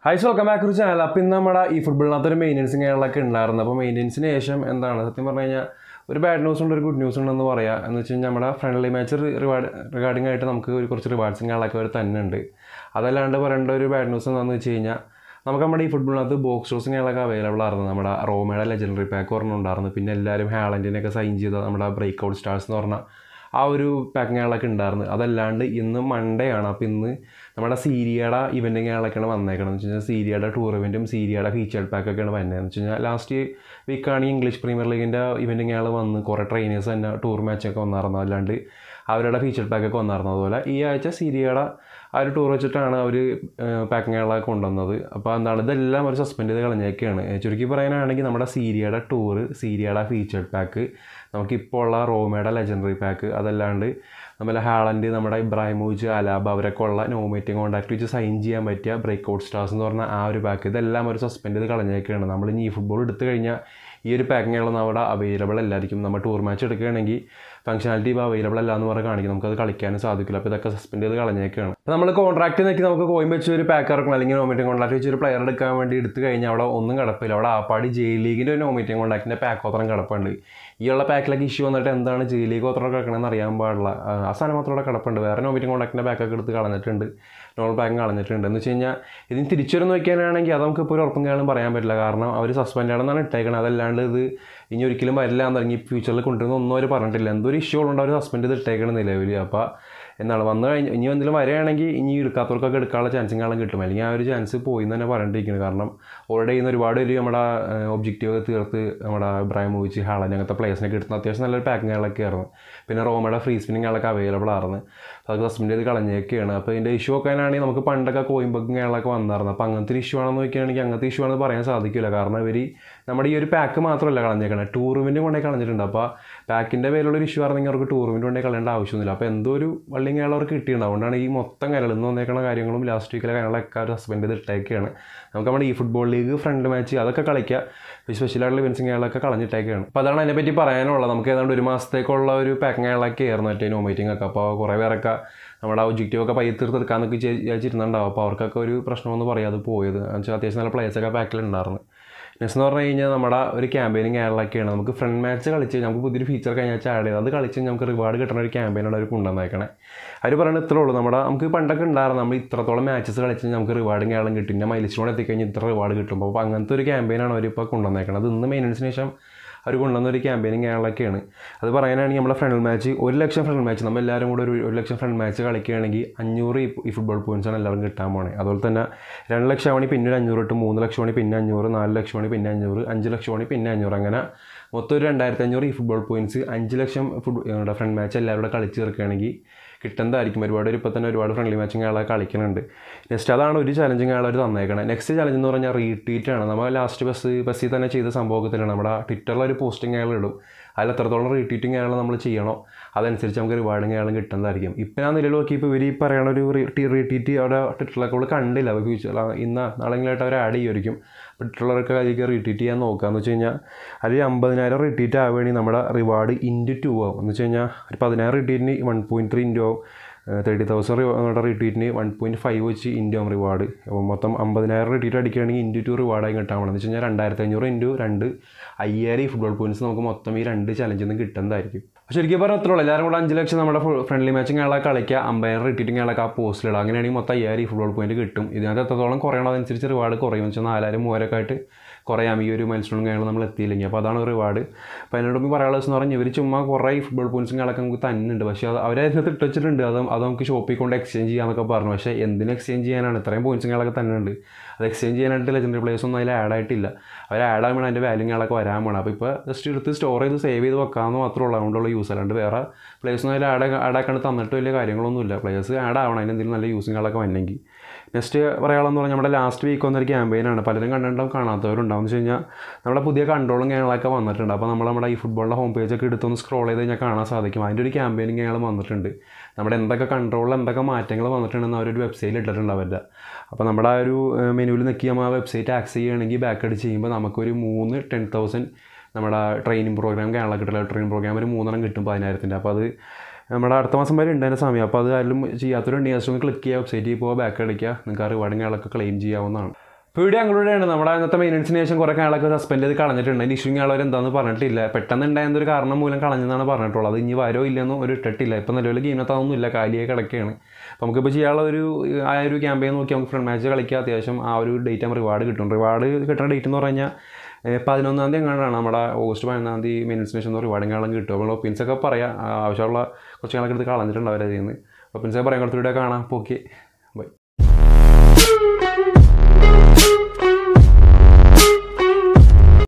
high welcome back to channel അപ്പോൾ ഇന്ന് നമ്മുടെ ഈ ഫുട്ബോളിനകത്ത് ഒരു മെയിൻ്റനൻസും കാര്യങ്ങളൊക്കെ ഉണ്ടായിരുന്നു അപ്പോൾ മെയിൻ്റനൻസിന് ശേഷം എന്താണ് സത്യം പറഞ്ഞു കഴിഞ്ഞാൽ ഒരു ബാഡ് ന്യൂസ് ഉണ്ട് ഒരു ഗുഡ് ന്യൂസ് ഉണ്ടെന്ന് പറയാം എന്ന് വെച്ച് കഴിഞ്ഞാൽ നമ്മുടെ ഫ്രണ്ട്ലി മാച്ച് റിവാർഡ് റിഗാർഡിംഗ് ആയിട്ട് നമുക്ക് ഒരു കുറച്ച് റിവാർഡ്സും കാര്യങ്ങളൊക്കെ അവർ തന്നെ ഉണ്ട് അതല്ലാണ്ട് പറയേണ്ട ഒരു ബാഡ് ന്യൂസ് എന്താണെന്ന് വെച്ച് കഴിഞ്ഞാൽ നമുക്ക് നമ്മുടെ ഈ ഫുട്ബോളിനകത്ത് ബോക്സ് ഷോസും കാര്യങ്ങളൊക്കെ അവൈലബിൾ ആയിരുന്നു നമ്മുടെ റോമയുടെ ലെജൻഡറി പാക്ക് ഒരെണ്ണം ഉണ്ടായിരുന്നു പിന്നെ എല്ലാവരും ഹാലൻഡിനെയൊക്കെ സൈൻ ചെയ്ത നമ്മുടെ ബ്രേക്ക് ഔട്ട് സ്റ്റാർസ് എന്ന് പറഞ്ഞ ആ ഒരു പാക്കിങ്ങുകളൊക്കെ ഉണ്ടായിരുന്നു അതല്ലാണ്ട് ഇന്ന് മൺഡേ ആണ് അപ്പോൾ ഇന്ന് നമ്മുടെ സീരിയയുടെ ഇവൻറ്റുകളൊക്കെയാണ് വന്നേക്കണം എന്ന് വെച്ച് കഴിഞ്ഞാൽ സീരിയയുടെ ടൂർണമെൻറ്റും സീരിയയുടെ ഫീച്ചേർഡ് പാക്കൊക്കെയാണ് വന്നത് എന്ന് വെച്ച് കഴിഞ്ഞാൽ ലാസ്റ്റ് വീക്കാണ് ഇംഗ്ലീഷ് പ്രീമിയർ ലീഗിൻ്റെ ഇവൻറ്റുകൾ വന്ന് കുറേ ട്രെയിനേഴ്സ് തന്നെ ടൂർ മാച്ചൊക്കെ വന്നായിരുന്നു അല്ലാണ്ട് അവരുടെ ഫീച്ചേർഡ് പാക്കൊക്കെ വന്നായിരുന്നു അതുപോലെ ഈ ആഴ്ച സീരിയയുടെ ആ ഒരു ടൂർ വെച്ചിട്ടാണ് അവർ പാക്കിങ്ങുകളൊക്കെ കൊണ്ടുവന്നത് അപ്പോൾ എന്താണ് ഇതെല്ലാം ഒരു സസ്പെൻഡ് ചെയ്ത് കളഞ്ഞേക്കാണ് ചുരുക്കി പറയാനാണെങ്കിൽ നമ്മുടെ സീരിയയുടെ ടൂറ് സീരിയയുടെ ഫീച്ചേർഡ് പാക്ക് നമുക്കിപ്പോൾ ഉള്ള റോമയുടെ ലെജൻഡറി പാക്ക് അതല്ലാണ്ട് നമ്മളെ ഹാളൻഡ് നമ്മുടെ ഇബ്രാഹിമോവിച്ച് അലാബ് അവരൊക്കെ ഉള്ള നോമേറ്റിംഗ് കോൺടാക്ട് വെച്ച് സൈൻ ചെയ്യാൻ പറ്റിയ ബ്രേക്ക് ഔട്ട് സ്റ്റാർസ് എന്ന് പറഞ്ഞ ആ ഒരു പാക്ക് ഇതെല്ലാം ഒരു സസ്പെൻഡ് ചെയ്ത് കളഞ്ഞേക്കാണ് നമ്മൾ ഇനി ഈ ഫുട്ബോൾ എടുത്തു കഴിഞ്ഞാൽ ഈ ഒരു പാക്കിങ്ങുകളൊന്നും അവിടെ അവൈലബിൾ അല്ലായിരിക്കും നമ്മൾ ടൂർ മാച്ച് എടുക്കുകയാണെങ്കിൽ ഫംഗ്ഷനാലിറ്റി ഇപ്പോൾ അവൈലബിൾ അല്ല എന്ന് പറഞ്ഞ് കാണിക്കും നമുക്കത് കളിക്കാനും സാധിക്കില്ല അപ്പോൾ ഇതൊക്കെ സസ്പെൻഡ് ചെയ്ത് കളഞ്ഞേക്കാണ് അപ്പോൾ നമ്മൾ കോൺട്രാക്ട് നോക്കി നമുക്ക് കോയിൻ വെച്ച് ഒരു പാക്ക് ഇറക്കണം അല്ലെങ്കിൽ നോമേറ്റിംഗ് കോൺട്രാക്ട് വെച്ച് ഒരു പ്ലെയർ എടുക്കാൻ വേണ്ടി എടുത്തു കഴിഞ്ഞാൽ അവിടെ ഒന്നും കിടപ്പില്ല അവിടെ ആപ്പാടി ജെ ലീഗിൻ്റെ ഒരു നോമേറ്റിംഗ് കോൺട്രാക്റ്റിൻ്റെ പാക്ക് മാത്രം കിടപ്പുണ്ട് ഈ ഉള്ള പാക്കിലൊക്കെ ഇഷ്യൂ വന്നിട്ട് എന്താണ് ജെ ലീഗ് മാത്രം കിടക്കണമെന്ന് അറിയാൻ പാടില്ല ആ സാധനം മാത്രം അവിടെ കിടപ്പുണ്ട് വേറെ നോമേറ്റിംഗ് കോൺട്രാക്റ്റിൻ്റെ പാക്കൊക്കെ എടുത്ത് കളഞ്ഞിട്ടുണ്ട് നോർമൽ പാക്കും കളഞ്ഞിട്ടുണ്ട് എന്ന് വെച്ച് കഴിഞ്ഞാൽ ഇതിന് തിരിച്ചൊരു നോക്കിയാണെങ്കിൽ അത് നമുക്ക് ഇപ്പോൾ ഒരു ഉറപ്പും കാര്യങ്ങളും പറയാൻ പറ്റില്ല കാരണം അവർ സസ്പെൻഡ് ആണെന്നാണ് ഇട്ടേക്കുന്നത് അതല്ലാണ്ട് ഇത് ഇനി ഒരിക്കലും വരില്ല എന്ന് ഫ്യൂച്ചറിൽ കൊണ്ടുവരുന്ന ഒന്നും അവർ പറഞ്ഞിട്ടില്ല എന്തോ ഒരു ഇഷ്യൂ ഉള്ളതുകൊണ്ട് അവർ സസ്പെൻഡ് ചെയ്ത് ഇട്ടേക്കണം നിലവിൽ അപ്പോൾ എന്താണ് വന്നു കഴിഞ്ഞ് ഇനി എന്തെങ്കിലും വരികയാണെങ്കിൽ ഇനി എടുക്കാത്തവർക്കൊക്കെ എടുക്കാനുള്ള ചാൻസും കാണാൻ കിട്ടും അല്ലെങ്കിൽ ആ ഒരു ചാൻസ് പോയി എന്ന് തന്നെ പറഞ്ഞിരിക്കുന്നത് കാരണം ഓൾറെഡി ഇന്ന് ഒരുപാട് പേര് നമ്മുടെ ഒബ്ജക്റ്റീവ് തീർത്ത് നമ്മുടെ ഇബ്രാഹിമോവിച്ച് ഹാളൻ അങ്ങനത്തെ പ്ലേസിനൊക്കെ എടുത്തുന്ന അത്യാവശ്യം നല്ലൊരു പാക്കിങ്ങുകളൊക്കെ ആയിരുന്നു പിന്നെ റോമയുടെ ഫ്രീ സ്പിന്നിങ്ങുകളൊക്കെ അവൈലബിൾ ആയിരുന്നു അതൊക്കെ സസ്പെൻഡ് ചെയ്ത് കളഞ്ഞേക്കാണ് അപ്പോൾ ഇതിൻ്റെ ഇഷ്യൂ ഒക്കെ ആണെങ്കിൽ നമുക്ക് പണ്ടൊക്കെ കോയിമ്പക്കും കാര്യങ്ങളൊക്കെ വന്നായിരുന്നു അപ്പോൾ അങ്ങനത്തെ ഒരു ഇഷ്യൂ ആണെന്ന് നോക്കുകയാണെങ്കിൽ അങ്ങനത്തെ ഇഷ്യൂ ആണെന്ന് പറയാൻ സാധിക്കില്ല കാരണം ഇവർ നമ്മുടെ ഈ ഒരു പാക്ക് മാത്രമല്ല കളഞ്ഞേക്കണേ ടൂർണമെൻറ്റ് കൊണ്ടേ കളഞ്ഞിട്ടുണ്ട് അപ്പോൾ പാക്കിൻ്റെ പേരിലുള്ള ഇഷ്യൂ ആയിരുന്നെങ്കിൽ അവർക്ക് ടൂർണമെൻറ്റ് കൊണ്ടേ കളയേണ്ട ആവശ്യമൊന്നുമില്ല അപ്പോൾ എന്തോ ഒരു വള്ളിയും കാര്യങ്ങൾ അവർക്ക് കിട്ടിയിട്ടുണ്ട് അതുകൊണ്ടാണ് ഈ മൊത്തം കാര്യങ്ങൾ ഇന്ന് വന്നേക്കുന്ന കാര്യങ്ങളും ലാസ്റ്റ് വീക്കിലെ കാര്യങ്ങളൊക്കെ അവർ സസ്പെൻഡ് ചെയ്ത് ഇട്ടേക്കാണ് നമുക്ക് നമ്മുടെ ഈ ഫുട്ബോൾ ലീഗ് ഫ്രണ്ട് മാച്ച് അതൊക്കെ കളിക്കുക സ്പെഷ്യലായിട്ടുള്ള ഇവൻസും കാര്യങ്ങളൊക്കെ കളഞ്ഞിട്ടേക്കാണ് അപ്പോൾ അതാണ് അതിനെപ്പറ്റി പറയാനുള്ളത് നമുക്ക് ഏതാണ്ട് ഒരു മാസത്തേക്കുള്ള ഒരു പാക്കിംഗ് കാര്യങ്ങളൊക്കെ ആയിരുന്നു മറ്റേ നോമേറ്റിംഗ് ഒക്കെ അപ്പോൾ കുറേ പേരൊക്കെ നമ്മുടെ ഒബ്ജക്റ്റീവ് ഒക്കെ പയ്യെ തീർത്തെടുക്കാന്നൊക്കെ വിചാരിച്ചിരുന്നുണ്ടാവും അപ്പോൾ അവർക്കൊക്കെ ഒരു പ്രശ്നമൊന്നും പറയാതെ പോയത് എന്ന് വെച്ചാൽ അത്യാവശ്യം നല്ല പ്ലേയേഴ്സൊക്കെ പാക്കിലുണ്ടായിരുന്നു നെക്സ്റ്റ് എന്ന് പറഞ്ഞു കഴിഞ്ഞാൽ നമ്മുടെ ഒരു ക്യാമ്പയിനും കാര്യങ്ങളൊക്കെയാണ് നമുക്ക് ഫ്രണ്ട് മാച്ച് കളിച്ച് നമുക്ക് പുതിയൊരു ഫീച്ചർ കഴിഞ്ഞ ആഴ്ച ആഡ് ചെയ്ത് അത് കളിച്ച് നമുക്ക് റിവാർഡ് കിട്ടുന്ന ഒരു ക്യാമ്പയിനാണ് അവർ കൊണ്ടുവന്നേക്കണേ അവർ പറയുന്നത് ഇത്രേ ഉള്ളൂ നമ്മുടെ നമുക്ക് പണ്ടൊക്കെ ഉണ്ടായിരുന്നു നമ്മൾ ഇത്രത്തോളം മാച്ചസ് കളിച്ച് നമുക്ക് റിവാർഡും കാര്യങ്ങളും കിട്ടും പിന്നെ മൈലിസ്റ്റോൺ എത്തിക്കഴിഞ്ഞാൽ ഇത്ര റിവാർഡ് കിട്ടുമ്പോൾ അപ്പോൾ അങ്ങനത്തെ ഒരു ക്യാമ്പയിനാണ് അവരിപ്പോൾ കൊണ്ടുവന്നേക്കണത് ഇന്ന് മെയിനൻസിന് ശേഷം അവർ കൊണ്ടുവന്ന ഒരു ക്യാമ്പയിനും കാര്യങ്ങളൊക്കെയാണ് അത് പറയാനാണെങ്കിൽ നമ്മുടെ ഫ്രണ്ട് മാച്ച് ഒരു ലക്ഷം ഫ്രണ്ട് മാച്ച് നമ്മൾ എല്ലാവരും കൂടെ ഒരു ഒരു ലക്ഷം ഫ്രണ്ട് മാച്ച് കളിക്കുകയാണെങ്കിൽ അഞ്ഞൂറ് ഈ ഫുട്ബോൾ പോയിൻറ്റ്സാണ് എല്ലാവർക്കും കിട്ടാൻ പോണേ അതുപോലെ തന്നെ രണ്ട് ലക്ഷം ആവണി പിന്നെ ഒരു അഞ്ഞൂറ് ഇട്ട് മൂന്ന് ലക്ഷം ആണി പിന്നെ അഞ്ഞൂറ് നാല് ലക്ഷം ആണി പിന്നെ അഞ്ഞൂറ് അഞ്ച് ലക്ഷം ആണി പിന്നെ അഞ്ഞൂറ് അങ്ങനെ മൊത്തം ഒരു രണ്ടായിരത്തി അഞ്ഞൂറ് ഈ ഫുട്ബോൾ പോയിൻറ്റ്സ് അഞ്ച് ലക്ഷം ഫുട്ബോൾ ഫ്രണ്ട് മാച്ച് എല്ലാവരും കൂടെ കളിച്ച് തീർക്കുകയാണെങ്കിൽ കിട്ടുന്നതായിരിക്കും ഒരുപാട് ഇപ്പോൾ തന്നെ ഒരുപാട് ഫ്രണ്ട്ലി മാച്ചും ആളെ കളിക്കുന്നുണ്ട് നെക്സ്റ്റ് അതാണ് ഒരു ചലഞ്ചിങ് ആൾ അവർ തന്നേക്കണേ നെക്സ്റ്റ് ചലഞ്ച് എന്ന് പറഞ്ഞാൽ റീട്വീറ്റ് ആണ് നമ്മൾ ലാസ്റ്റ് ബസ് ബസ്സിൽ തന്നെ ചെയ്ത സംഭവത്തിലാണ് നമ്മുടെ ട്വിറ്ററിൽ ഒരു പോസ്റ്റിംഗ് അയാൾ ഇടും അതിൽ എത്രത്തോളം റീട്വീറ്റിംഗ് അയാൾ നമ്മൾ ചെയ്യണോ അതനുസരിച്ച് നമുക്ക് റിവാർഡിങ് അയാളും കിട്ടുന്നതായിരിക്കും ഇപ്പം ഞാൻ നിലവിൽ നോക്കി ഇപ്പോൾ ഇവർ ഈ പറയണ ഒരു റീട്വീറ്റ് അവിടെ ട്വിറ്ററിലൊക്കെ നമ്മൾ കണ്ടില്ല അപ്പോൾ ഫ്യൂച്ചർ ഇന്ന് നാളെങ്കിലായിട്ട് അവർ ആഡ് ചെയ്യുമായിരിക്കും അപ്പോൾ ട്വിറ്ററിലൊക്കെ അതിലേക്ക് റീട്വീറ്റ് ചെയ്യാൻ നോക്കുക എന്ന് വെച്ച് കഴിഞ്ഞാൽ അതിൽ അമ്പതിനായിരം റീട്വീറ്റ് ആവുകയാണെങ്കിൽ നമ്മുടെ റിവാർഡ് ഇൻറ്റു ടു ആവും എന്ന് വെച്ച് കഴിഞ്ഞാൽ ഒരു പതിനായിരം റീട്വീറ്റിന് വൺ പോയിൻറ്റ് ത്രീ ഇൻറ്റു ആവും തേർട്ടി തൗസൻഡ് നമ്മുടെ റീട്വീറ്റിന് വൺ പോയിൻറ്റ് ഫൈവ് വെച്ച് ഇൻറ്റു ആവും റിവാർഡ് അപ്പോൾ മൊത്തം അമ്പതിനായിരം റീട്വീറ്റ് അടിക്കുകയാണെങ്കിൽ ഇൻറ്റു ടു റിവാർഡായി കിട്ടാൻ വേണം എന്ന് വെച്ച് കഴിഞ്ഞാൽ രണ്ടായിരത്തി അഞ്ഞൂറ് ഇൻറ്റു രണ്ട് അയ്യായിരം ഈ ഫുട്ബോൾ പോയിൻറ്റ്സ് നമുക്ക് മൊത്തം ഈ രണ്ട് ചലഞ്ചിൽ നിന്ന് കിട്ടുന്നതായിരിക്കും പക്ഷേ ശരിക്കും പറഞ്ഞാൽ അത്രേ ഉള്ളൂ എല്ലാവരും കൂടെ അഞ്ച് ലക്ഷം നമ്മുടെ ഫ്രണ്ട്ലി മാച്ചിങ് ആളെ കളിക്കുക അമ്പതിനായിരം റിട്ടീറ്റിംഗ് ആളൊക്കെ ആ പോസ്റ്റിലിടുക അങ്ങനെയാണെങ്കിൽ മൊത്തം അയ്യായിരം ഈ ഫുട്ബോൾ പോയിന്റ് കിട്ടും ഇതിനകത്ത് എത്രത്തോളം കുറയണം അതനുസരിച്ച് റിവാർഡ് കുറയും വെച്ചാൽ നാലായിരം മൂവായിരമൊക്കെ ആയിട്ട് കുറയാം ഈ ഒരു മൈൽ സ്റ്റോണും കാര്യങ്ങളും നമ്മൾ എത്തിയില്ലെങ്കിൽ അപ്പോൾ അതാണ് റിവാർഡ് അപ്പോൾ അതിനോട് മുമ്പ് പറയാനുള്ളത് എന്ന് പറഞ്ഞാൽ ഇവർ ചുമ്മാ കുറേ ഫുട്ബോൾ പോയിന്റ്സും കാര്യങ്ങളൊക്കെ നമുക്ക് തന്നുന്നുണ്ട് പക്ഷേ അത് അവരതിനകത്ത് ഇട്ട് വെച്ചിട്ടുണ്ട് അത് അത് നമുക്ക് ഷോപ്പിൽ കൊണ്ട് എക്സ്ചേഞ്ച് ചെയ്യാമെന്നൊക്കെ പറഞ്ഞു പക്ഷേ എന്തിന് എക്സ്ചേഞ്ച് ചെയ്യാനാണ് ഇത്രയും പോയിന്റ്സും കാര്യങ്ങളൊക്കെ തന്നുന്നുണ്ട് അത് എക്സ്ചേഞ്ച് ചെയ്യാനായിട്ട് ലെജൻഡറി പ്ലേയേഴ്സ് ഒന്നും അതിൽ ആഡ് ആയിട്ടില്ല അവർ ആഡ് ആകുമ്പോൾ അതിൻ്റെ വാല്യൂ കാര്യങ്ങളൊക്കെ വരാൻ വേണം അപ്പോൾ ഇപ്പോൾ ജസ്റ്റ് എടുത്ത് സ്റ്റോർ ചെയ്ത് സേവ് ചെയ്ത് വെക്കാമെന്ന് മാത്രമേ ഉള്ളൂ അതുകൊണ്ടുള്ള യൂസ് അല്ലാണ്ട് വേറെ പ്ലേയേഴ്സൊന്നും അതിൽ ആഡ് ആഡ് ആക്കാണ്ട് തന്നിട്ട് വലിയ കാര്യങ്ങളൊന്നുമില്ല പ്ലേയേഴ്സ് ആഡ് ആവണം അതിന് എന്തെങ്കിലും നല്ല യൂസിങ് കാര്യങ്ങളൊക്കെ വന്നെങ്കിൽ നെക്സ്റ്റ് പറയാനുള്ളതെന്ന് പറഞ്ഞാൽ നമ്മുടെ ലാസ്റ്റ് വീക്ക് വന്നൊരു ക്യാമ്പയിനാണ് പലരും കണ്ടിട്ടുണ്ടാവും കാണാത്തവരുണ്ടാവും എന്ന് വെച്ച് കഴിഞ്ഞാൽ നമ്മുടെ പുതിയ കൺട്രോളും കാര്യങ്ങളൊക്കെ വന്നിട്ടുണ്ട് അപ്പോൾ നമ്മൾ നമ്മുടെ ഈ ഫുട്ബോളിൻ്റെ ഹോം പേജൊക്കെ എടുത്തൊന്ന് സ്ക്രോൾ ചെയ്ത് കഴിഞ്ഞാൽ കാണാൻ സാധിക്കും അതിൻ്റെ ഒരു ക്യാമ്പയിനും കാര്യങ്ങൾ വന്നിട്ടുണ്ട് നമ്മുടെ എന്തൊക്കെ കൺട്രോളിൽ എന്തൊക്കെ മാറ്റങ്ങൾ വന്നിട്ടുണ്ടെന്ന് അവരൊരു വെബ്സൈറ്റിൽ ഇട്ടിട്ടുണ്ട് അവരുടെ അപ്പോൾ നമ്മുടെ ആ ഒരു മെനുവിൽ നിൽക്കി നമ്മൾ ആ വെബ്സൈറ്റ് ആക്സസ് ചെയ്യുകയാണെങ്കിൽ ബാക്ക് അടിച്ച് ചെയ്യുമ്പോൾ നമുക്കൊരു മൂന്ന് ടെൻ തൗസൻഡ് നമ്മുടെ ട്രെയിനിങ് പ്രോഗ്രാം കേരള കിട്ടില്ല ട്രെയിനിങ് പ്രോഗ്രാം ഒരു മൂന്നെണ്ണം കിട്ടും പതിനായിരത്തിൻ്റെ അപ്പോൾ അത് നമ്മുടെ അടുത്ത മാസം വരെ ഉണ്ട് അതിൻ്റെ സമയം അപ്പോൾ അത് ആരും ചെയ്യാത്തൊരു ജസ്റ്റ് ഒന്ന് ക്ലിക്ക് ചെയ്യുക വെബ്സൈറ്റിൽ പോവുക ബാക്ക് അടിക്കുക നിങ്ങൾക്ക് ആ റിവാർഡും കാര്യങ്ങളൊക്കെ ക്ലെയിം ചെയ്യാവുന്നതാണ് ഇപ്പോൾ ഇവിടെ ഞങ്ങളുടെയാണ് നമ്മുടെ ഇന്നത്തെ മെയിനൻസിന് ശേഷം കുറേ കാലൊക്കെ സസ്പെൻഡ് ചെയ്ത് കളഞ്ഞിട്ടുണ്ട് അതിന് ഇഷ്യൂ ആളവർ എന്താണെന്ന് പറഞ്ഞിട്ടില്ല പെട്ടെന്ന് ഉണ്ടായിരുന്ന ഒരു കാരണം മൂലം കളഞ്ഞെന്നാണ് പറഞ്ഞിട്ടുള്ളത് അത് ഇനി വരോ ഇല്ലെന്നും ഒരു ഇട്ടിട്ടില്ല ഇപ്പം നിലവിൽ ഗെയിമിനകത്ത് അതൊന്നും ഇല്ല കാലിയായി കിടക്കുകയാണ് അപ്പോൾ നമുക്കിപ്പോൾ ചെയ്യാനുള്ള ഒരു ആ ഒരു ക്യാമ്പയിൻ നോക്കി നമുക്ക് ഫ്രണ്ട് മാച്ച് കളിക്കുക അത്യാവശ്യം ആ ഒരു ഡേറ്റ് ആകുമ്പോൾ റിവാർഡ് കിട്ടും റിവാർഡ് കിട്ടുന്ന ഡേറ്റ് എന്ന് പറഞ്ഞു കഴിഞ്ഞാൽ ഏഹ് പതിനൊന്നാം തീയതി എങ്ങാണ്ടാണ് നമ്മുടെ ഓഗസ്റ്റ് പതിനൊന്നാം തീയതി മെയിൻസിന് ശേഷം റിവാർഡും കാലം കിട്ടും അപ്പോൾ ഒപ്പീൻസൊക്കെ പറയാം ആ, ആവശ്യമുള്ള കുറച്ച് കാലൊക്കെ എടുത്ത് കളഞ്ഞിട്ടുണ്ട് അവരതിൽ നിന്ന് ഒപ്പീൻസൊക്കെ പറയാൻ കൊടുത്തിട്ട് കാണാം അപ്പോൾ ഓക്കെ